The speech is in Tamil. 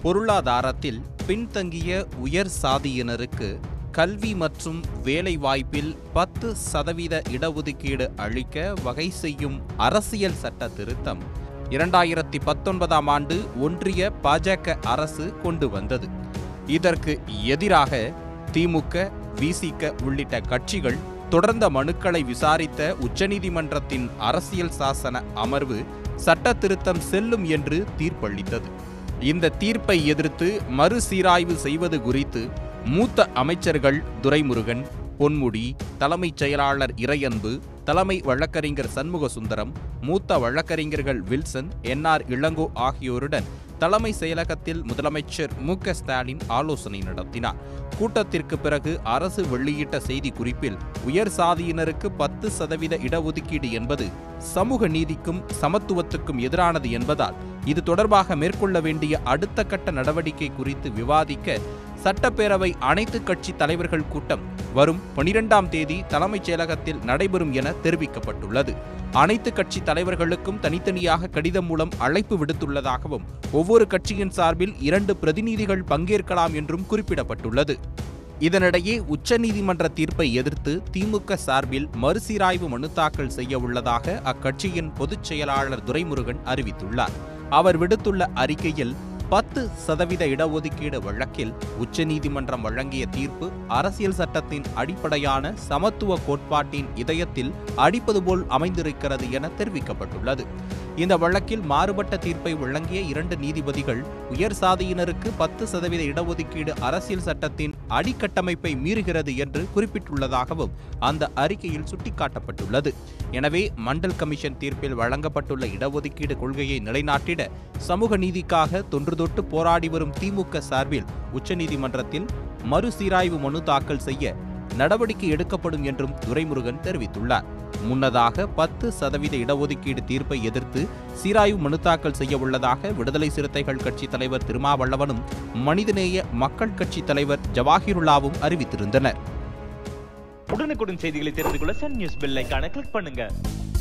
பொருளாதாரத்தில் பின்தங்கிய உயர் சாதியினருக்கு கல்வி மற்றும் வேலைவாய்ப்பில் பத்து சதவீத இடஒதுக்கீடு அளிக்க வகை செய்யும் அரசியல் சட்ட திருத்தம் இரண்டாயிரத்தி பத்தொன்பதாம் ஆண்டு ஒன்றிய பாஜக அரசு கொண்டு வந்தது இதற்கு எதிராக திமுக விசிக உள்ளிட்ட கட்சிகள் தொடர்ந்த மனுக்களை விசாரித்த உச்சநீதிமன்றத்தின் அரசியல் சாசன அமர்வு சட்ட திருத்தம் செல்லும் என்று தீர்ப்பளித்தது இந்த தீர்ப்பை எதிர்த்து மறுசீராய்வு செய்வது குறித்து மூத்த அமைச்சர்கள் துரைமுருகன் பொன்முடி தலைமைச் செயலாளர் இறையன்பு தலைமை வழக்கறிஞர் சண்முக சுந்தரம் மூத்த வழக்கறிஞர்கள் வில்சன் என்ஆர் இளங்கோ ஆகியோருடன் தலைமை செயலகத்தில் முதலமைச்சர் மு க ஸ்டாலின் ஆலோசனை நடத்தினார் கூட்டத்திற்கு பிறகு அரசு வெளியிட்ட செய்தி குறிப்பில் உயர் சாதியினருக்கு பத்து சதவீத இடஒதுக்கீடு என்பது சமூக நீதிக்கும் சமத்துவத்துக்கும் எதிரானது என்பதால் இது தொடர்பாக மேற்கொள்ள வேண்டிய அடுத்த கட்ட நடவடிக்கை குறித்து விவாதிக்க சட்டப்பேரவை அனைத்து கட்சி தலைவர்கள் கூட்டம் வரும் பனிரெண்டாம் தேதி தலைமைச் செயலகத்தில் நடைபெறும் என தெரிவிக்கப்பட்டுள்ளது அனைத்து கட்சி தலைவர்களுக்கும் தனித்தனியாக கடிதம் மூலம் அழைப்பு விடுத்துள்ளதாகவும் ஒவ்வொரு கட்சியின் சார்பில் இரண்டு பிரதிநிதிகள் பங்கேற்கலாம் என்றும் குறிப்பிடப்பட்டுள்ளது இதனிடையே உச்சநீதிமன்ற தீர்ப்பை எதிர்த்து திமுக சார்பில் மறுசீராய்வு மனு தாக்கல் செய்ய உள்ளதாக அக்கட்சியின் பொதுச் செயலாளர் துரைமுருகன் அறிவித்துள்ளார் அவர் விடுத்துள்ள அறிக்கையில் பத்து சதவீத இடஒதுக்கீடு வழக்கில் உச்சநீதிமன்றம் வழங்கிய தீர்ப்பு அரசியல் சட்டத்தின் அடிப்படையான சமத்துவ கோட்பாட்டின் இதயத்தில் அடிப்பது போல் அமைந்திருக்கிறது என தெரிவிக்கப்பட்டுள்ளது இந்த வழக்கில் மாறுபட்ட தீர்ப்பை வழங்கிய இரண்டு நீதிபதிகள் உயர் சாதியினருக்கு பத்து சதவீத இடஒதுக்கீடு அரசியல் சட்டத்தின் அடிக்கட்டமைப்பை மீறுகிறது என்று குறிப்பிட்டுள்ளதாகவும் அந்த அறிக்கையில் சுட்டிக்காட்டப்பட்டுள்ளது எனவே மண்டல் கமிஷன் தீர்ப்பில் வழங்கப்பட்டுள்ள இடஒதுக்கீடு கொள்கையை நிலைநாட்டிட சமூக நீதிக்காக தொன்று தொட்டு போராடி வரும் திமுக சார்பில் உச்சநீதிமன்றத்தில் மறுசீராய்வு மனு தாக்கல் செய்ய நடவடிக்கை எடுக்கப்படும் என்றும் துரைமுருகன் தெரிவித்துள்ளார் முன்னதாக பத்து சதவீத இடஒதுக்கீடு தீர்ப்பை எதிர்த்து சீராய்வு மனு தாக்கல் செய்ய உள்ளதாக விடுதலை சிறுத்தைகள் கட்சி தலைவர் திருமாவளவனும் மனிதநேய மக்கள் கட்சி தலைவர் ஜவாஹிருல்லாவும் அறிவித்திருந்தனர் உடனுக்குடன் செய்திகளை தெரிந்து கொள்ள சன் நியூஸ் பெல் ஐகானை கிளிக் பண்ணுங்க